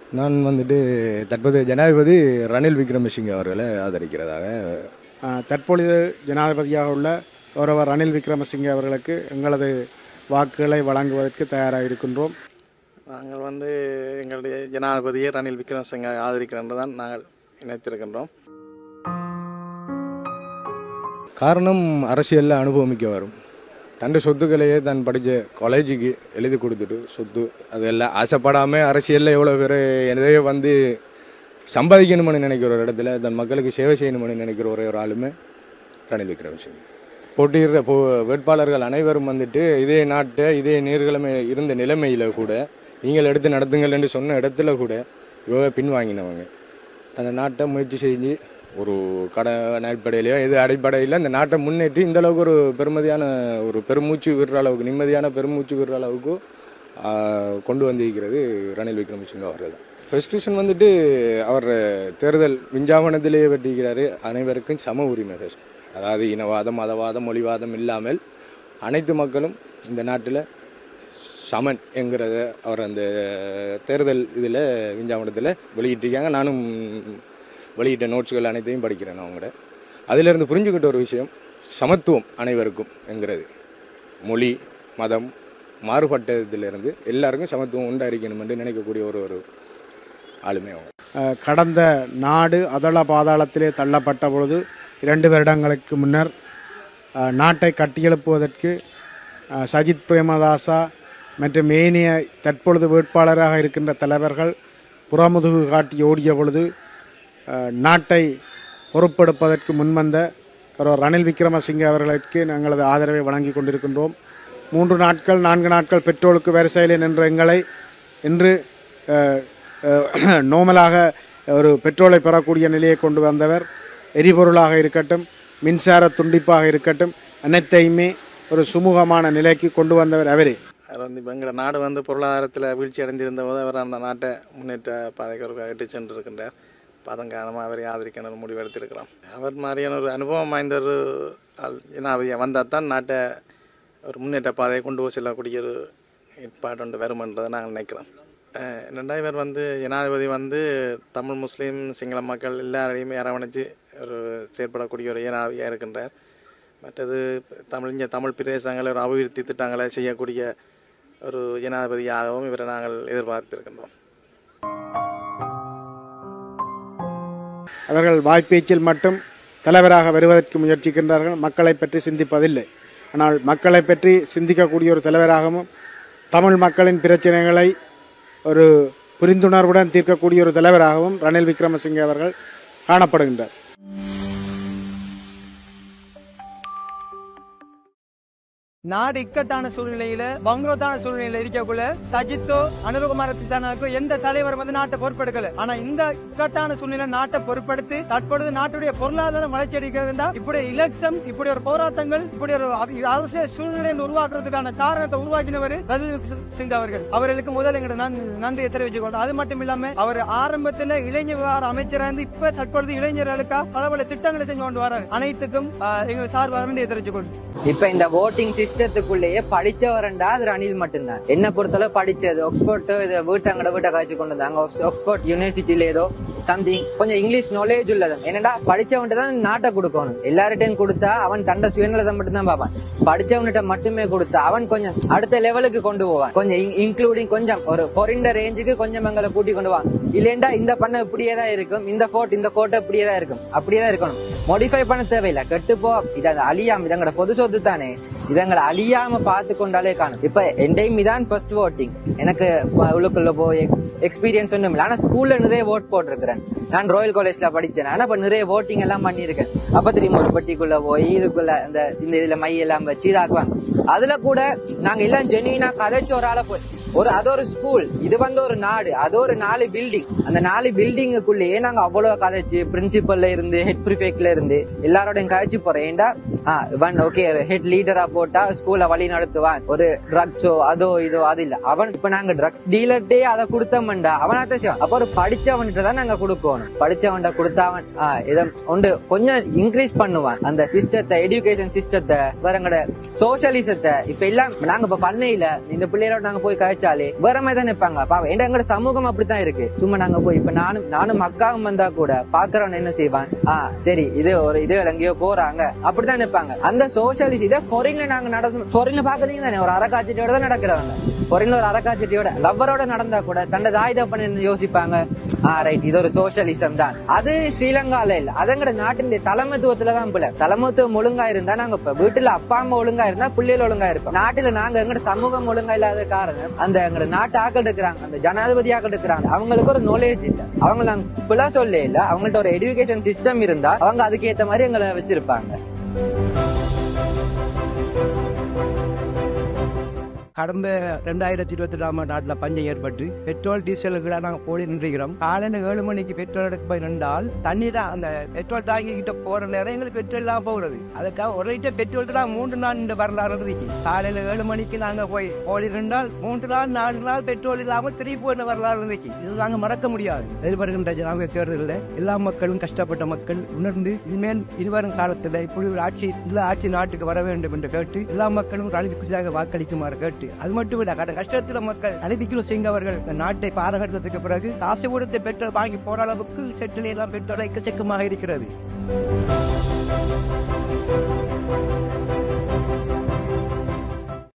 நான் வந்துட்டு தற்போதைய ஜனாதிபதி ரணில் விக்ரமசிங்கே அவர்களை ஆதரிக்கிறதாக ஆஹ், தற்பொழுது ஜனாதிபதியாக உள்ள கௌரவர் ரணில் விக்ரமசிங்கே அவர்களுக்கு எங்களது வாக்குகளை வழங்குவதற்கு தயாராக இருக்கின்றோம் நாங்கள் வந்து எங்களுடைய ஜனாதிபதியை ரணில் விக்ரமசிங்க ஆதரிக்கிறோம் தான் நாங்கள் நினைத்திருக்கின்றோம் காரணம் அரசியலில் அனுபவமிக்க வரும் தன் சொத்துக்களையே தான் படித்த காலேஜுக்கு எழுதி கொடுத்துட்டு சொத்து அதெல்லாம் ஆசைப்படாமல் அரசியலில் எவ்வளோ பேர் எதையோ வந்து சம்பாதிக்கணும்னு நினைக்கிற ஒரு இடத்துல தன் மக்களுக்கு சேவை செய்யணும்னு நினைக்கிற ஒரே ஒரு ஆளுமே ரணில் விக்ரமசிங்க போட்டியிடுற போ வேட்பாளர்கள் அனைவரும் வந்துட்டு இதே நாட்டை இதே நீர்கிழமை இருந்த நிலைமையில் கூட நீங்கள் எடுத்து நடத்துங்கள் என்று சொன்ன இடத்துல கூட இவங்க பின்வாங்கினவங்க அந்த நாட்டை முயற்சி செஞ்சு ஒரு கடை அடிப்படையிலையோ எது அடிப்படையில் இந்த நாட்டை முன்னேற்றி இந்த அளவுக்கு ஒரு பெருமதியான ஒரு பெருமூச்சு விடுற அளவுக்கு நிம்மதியான பெருமூச்சு விடுற அளவுக்கு ஆ, கொண்டு வந்திருக்கிறது ரணில் விக்ரமசிங்க அவர்கள் தான் ஃபர்ஸ்ட் ரீசன் வந்துட்டு அவர் தேர்தல் விஞ்ஞாபனத்திலேயே வெட்டிக்கிறாரு அனைவருக்கும் சம உரிமை first. அதாவது இனவாதம் மதவாதம் மொழிவாதம் இல்லாமல் அனைத்து மக்களும் இந்த நாட்டில் சமன் என்கிறத அவர் அந்த தேர்தல் இதில் விஞ்ஞாபனத்தில் வெளியிட்டிருக்காங்க நானும் வெளியிட்ட நோட்ஸ்கள் அனைத்தையும் படிக்கிறேன் நான் அவங்கள அதிலிருந்து புரிஞ்சுக்கிட்ட ஒரு விஷயம் சமத்துவம் அனைவருக்கும் என்கிறது மொழி மதம் மாறுபட்டதிலிருந்து எல்லாருக்கும் சமத்துவம் உண்டாയിരിக்கணும் என்று நினைக்கக்கூடிய ஒரு ஒரு ஆளுமே அவங்க ஆஹ், கடந்த நாடு அதள பாதாளத்திலே தள்ளப்பட்ட பொழுது இரண்டு வருடங்களுக்கு முன்னர் ஆஹ், நாட்டை கட்டியெழுப்புவதற்கு ஆஹ், சஜித் பிரேமதாசா மற்றும் ஏனைய தற்பொழுது வேட்பாளராக இருக்கின்ற தலைவர்கள் புறமுதுகு காட்டி ஓடிய பொழுது ஆஹ், நாட்டை பொறுப்பெடுப்பதற்கு முன்வந்த கௌரவ ரணில் விக்ரமசிங்கே அவர்களுக்கு நாங்களது ஆதரவை வழங்கி கொண்டிருக்கின்றோம் மூன்று நாட்கள் நான்கு நாட்கள் பெட்ரோலுக்கு வரிசையில் நின்ற எங்களை இன்று அஹ், அஹ், நோமலாக ஒரு பெட்ரோலை பெறக்கூடிய நிலையை கொண்டு வந்தவர் எரிபொருளாக இருக்கட்டும் மின்சார துண்டிப்பாக இருக்கட்டும் அனைத்தையுமே ஒரு சுமூகமான நிலைக்கு கொண்டு வந்தவர் அவரே அவர் வந்து இப்போ எங்களோட நாடு வந்து பொருளாதாரத்தில் வீழ்ச்சி அடைந்திருந்த போது அவர் அந்த நாட்டை முன்னேற்ற பாதைக்கு ஒரு இட்டு சென்றிருக்கின்றார் இப்போ அதன் காரணமாக அவரை ஆதரிக்கணும் ஒரு முடிவு எடுத்திருக்கிறோம் அவர் மாதிரியான ஒரு அனுபவம் வாய்ந்த ஒரு ஆள் ஜனாதிபதியாக வந்தால் தான் நாட்டை ஒரு முன்னேற்ற பாதையை கொண்டு போய் செல்லக்கூடிய ஒரு ஏற்பாடு ஒன்று வருமென்றதை நாங்கள் நினைக்கிறோம் அஹ் என்னடா இவர் வந்து ஜனாதிபதி வந்து தமிழ் முஸ்லீம் சிங்கள மக்கள் எல்லாரையுமே அரவணைச்சு ஒரு செயற்படக்கூடிய ஒரு ஜனாதிபதியாக இருக்கின்றார் மற்றது தமிழ் இங்கே தமிழ் பிரதேசங்களை ஒரு அபிவிருத்தி திட்டங்களை செய்யக்கூடிய ஒரு ஜனாதிபதியாகவும் இவரை நாங்கள் எதிர்பார்த்திருக்கின்றோம் அவர்கள் வாய்ப்பேச்சில் மட்டும் தலைவராக வருவதற்கு முயற்சிக்கின்றார்கள் மக்களை பற்றி சிந்திப்பதில்லை ஆனால் மக்களை பற்றி சிந்திக்கக்கூடிய ஒரு தலைவராகவும் தமிழ் மக்களின் பிரச்சனைகளை ஒரு புரிந்துணர்வுடன் தீர்க்கக்கூடிய ஒரு தலைவராகவும் ரணில் விக்ரமசிங்கே அவர்கள் காணப்படுகின்றார் நாடு இக்கட்டான சூழ்நிலையில பங்குரோத்தான சூழ்நிலையில இருக்கக்குள்ள சஜித்தோ அனுரகுமார திசானாக்கோ எந்த தலைவர் வந்து நாட்டை பொறுப்பெடுக்கல ஆனா இந்த இக்கட்டான சூழ்நிலை நாட்டை பொறுப்படுத்தி தற்பொழுது நாட்டுடைய பொருளாதாரம் வளர்ச்சி அடைக்கிறதுனா இப்படி எலெக்ஷன் இப்படி ஒரு போராட்டங்கள் இப்படி ஒரு அ- அரசியல் சூழ்நிலையை உருவாக்குறதுக்கான காரணத்தை உருவாக்கினவர் ரணில் சிங் அவர்கள் அவர்களுக்கு முதல் எங்களோட நன்- நன்றியை தெரிவித்துக் கொள்றோம் அது மட்டும் இல்லாம அவர் ஆரம்பத்துல இளைஞர் விவகார அமைச்சராக இருந்து இப்ப தற்பொழுது இளைஞர்களுக்காக பல பல திட்டங்களை செஞ்சு கொண்டு வராங்க அனைத்துக்கும் ஆஹ், எங்கள் சார்பாக நன்றியை தெரிவித்துக் கொள்றோம் இப்ப இந்த ஓட்டிங் சிஸ்டத்துக்குள்ளேயே படிச்சவரண்டா அது ரணில் மட்டும்தான் என்ன பொறுத்தளவு படிச்சது ஆக்ஸ்போர்ட் இது வீட்டாங்கட வீட்டை காய்ச்சி கொண்டு வந்தாங்க ஆக்ஸ்- ஆக்ஸ்போர்ட் யூனிவர்சிட்டியில ஏதோ சம்திங் கொஞ்சம் இங்கிலீஷ் நாலேஜ் உள்ளது என்னடா படிச்சவன்ட்டு தான் நாட்டை கொடுக்கணும் எல்லார்ட்டையும் கொடுத்தா அவன் தண்ட சுயநலத்தை மட்டும்தான் பார்ப்பான் படிச்சவன்கிட்ட மட்டுமே கொடுத்தா அவன் கொஞ்சம் அடுத்த லெவலுக்கு கொண்டு போவான் கொஞ்சம் இன்க்ளூடிங் கொஞ்சம் ஒரு ஃபாரின் ரேஞ்சுக்கு கொஞ்சம் எங்களை கூட்டி கொண்டு வாங்க இல்லைண்டா இந்த பண்ண இப்படியே தான் இருக்கும் இந்த ஃபோர்ட் இந்த கோட்டை இப்படியே தான் இருக்கும் அப்படியே தான் இருக்கணும் மாடிஃபை பண்ண தேவையில்லை கெட்டுப்போ இது அது அழியாம இதங்கட பொது சொத்து தானே இதங்களை அழியாம பார்த்து கொண்டாலே காணும் இப்ப என் டைம் இதான் ஃபர்ஸ்ட் voting எனக்கு ப- உள்ளுக்குள்ள போய் எக்ஸ்பீரியன்ஸ் ஒன்றும் இல்லை ஆனா ஸ்கூல்ல நிறைய ஓட் போட்டிருக்கிறேன் நான் ராயல் காலேஜ்ல படிச்சேன் ஆனா இப்ப நிறைய voting எல்லாம் பண்ணியிருக்கேன் அப்ப தெரியுமா ஒரு பெட்டிக்குள்ள போய் இதுக்குள்ள இந்த இந்த இதுல மை எல்லாம் வச்சு இதாக்குவாங்க அதுல கூட நாங்க எல்லாம் ஜெனுவினா கதைச்சு ஒரு ஆளை போய் ஒரு அது ஒரு ஸ்கூல் இது வந்து ஒரு நாடு அது ஒரு நாலு பில்டிங் அந்த நாலு பில்டிங்குக்குள்ளேயே நாங்க அவ்வளவு கதைச்சு பிரின்சிபல்ல இருந்து ஹெட் ப்ரிஃபெக்ட்ல இருந்து எல்லாரோடையும் கதைச்சு போறேன் ஏண்டா ஒன் ஓகே ஹெட் லீடரா போட்டா ஸ்கூல்ல வழி நடத்துவான் ஒரு ட்ரக்ஸோ அதோ இதோ அது இல்ல அவன் இப்ப நாங்க ட்ரக்ஸ் டீலர்டே அதை கொடுத்தோம்டா அவனாத்த செய்வான் அப்ப ஒரு படிச்சவன்கிட்ட தான் நாங்க கொடுக்கணும் படிச்சவன்கிட்ட கொடுத்தவன் ஆஹ் இதை உண்டு கொஞ்சம் இன்க்ரீஸ் பண்ணுவான் அந்த சிஸ்டத்தை எஜுகேஷன் சிஸ்டத்தை வேறங்கட சோசியலிசத்தை இப்ப எல்லாம் நாங்க இப்ப பண்ணையில இந்த பிள்ளைகளோட நாங்க போய் கழிச்சா படிச்சாலே வேற மாதிரி தான் நிப்பாங்க பாவம் ஏன்டா எங்களோட சமூகம் அப்படித்தான் இருக்கு சும்மா நாங்க போய் இப்ப நானும் நானும் அக்காவும் வந்தா கூட பாக்குறவன் என்ன செய்வான் ஆ சரி இது ஒரு இது எங்கேயோ போறாங்க அப்படித்தான் நிப்பாங்க அந்த சோசியலிஸ்ட் இதை ஃபாரின்ல நாங்க நடந்து ஃபாரின்ல பாக்குறீங்க தானே ஒரு அரக்காட்சியோட தான் நடக்கிறவங்க ஃபாரின்ல ஒரு அரக்காட்சியோட லவ்வரோட நடந்தா கூட தண்ட தாய் தப்பன் யோசிப்பாங்க ஆ ரைட் இது ஒரு சோசியலிசம் தான் அது ஸ்ரீலங்கால இல்ல அதங்கட நாட்டின் தலைமைத்துவத்துல தான் பிள்ளை தலைமைத்துவம் ஒழுங்கா இருந்தா நாங்க இப்ப வீட்டுல அப்பா அம்மா ஒழுங்கா இருந்தா பிள்ளைகள் ஒழுங்கா இருப்போம் நாட்டுல நாங்க எங்கட சமூகம் ஒழுங்கா இல்லாத காரணம் அந்த எங்கட நாட்டு ஆக்கள் இருக்கிறாங்க அந்த ஜனாதிபதி ஆக்கள் இருக்கிறாங்க அவங்களுக்கு ஒரு நாலேஜ் இல்ல அவங்க நாங்க பிள்ளை சொல்ல இல்ல அவங்கள்ட்ட ஒரு எடுகேஷன் சிஸ்டம் இருந்தா அவங்க அதுக்கு ஏத்த மாதிரி எங்களை வச்சிருப்பாங்க கடந்த ரெண்டாயிரத்தி இருபத்தி ரெண்டாம் நாட்டில் பஞ்சம் ஏற்பட்டு பெட்ரோல் டீசலுக்கு நாங்கள் போய் நின்றுக்கிறோம் காலையில் ஏழு மணிக்கு பெட்ரோல் எடுக்க போய் நின்றால் தண்ணி தான் அந்த பெட்ரோல் தாங்கிக்கிட்ட போகிற நேரம் எங்களுக்கு பெட்ரோல் இல்லாமல் போகிறது அதுக்காக ஒரு லிட்டர் பெட்ரோல் தான் மூன்று நாள் இந்த வரலாறு இருக்கு காலையில் ஏழு மணிக்கு நாங்கள் போய் போய் நின்றால் மூன்று நாள் நாலு நாள் பெட்ரோல் இல்லாமல் திருப்பி போன வரலாறு இருக்கு இது நாங்கள் மறக்க முடியாது எதிர்வருகின்ற ஜனாதிபதி தேர்தலில் எல்லா மக்களும் கஷ்டப்பட்ட மக்கள் உணர்ந்து இனிமேல் இனிவரும் காலத்தில் இப்படி ஒரு ஆட்சி இல்ல ஆட்சி நாட்டுக்கு வர வேண்டும் என்று கேட்டு எல்லா மக்களும் ரணிதிக்குசாக வாக்களிக்குமாறு கேட்டு அது மட்டும் இல்ல கட கஷ்டத்துல மக்கள் ரணிதிக்கு சிங் அவர்கள் இந்த நாட்டை பாரகட்டத்துக்கு பிறகு காசு கொடுத்து பெட்ரோல் வாங்கி போற அளவுக்கு செட்டில் எல்லாம் பெட்ரோல் எக்கச்சக்கமாக இருக்கிறது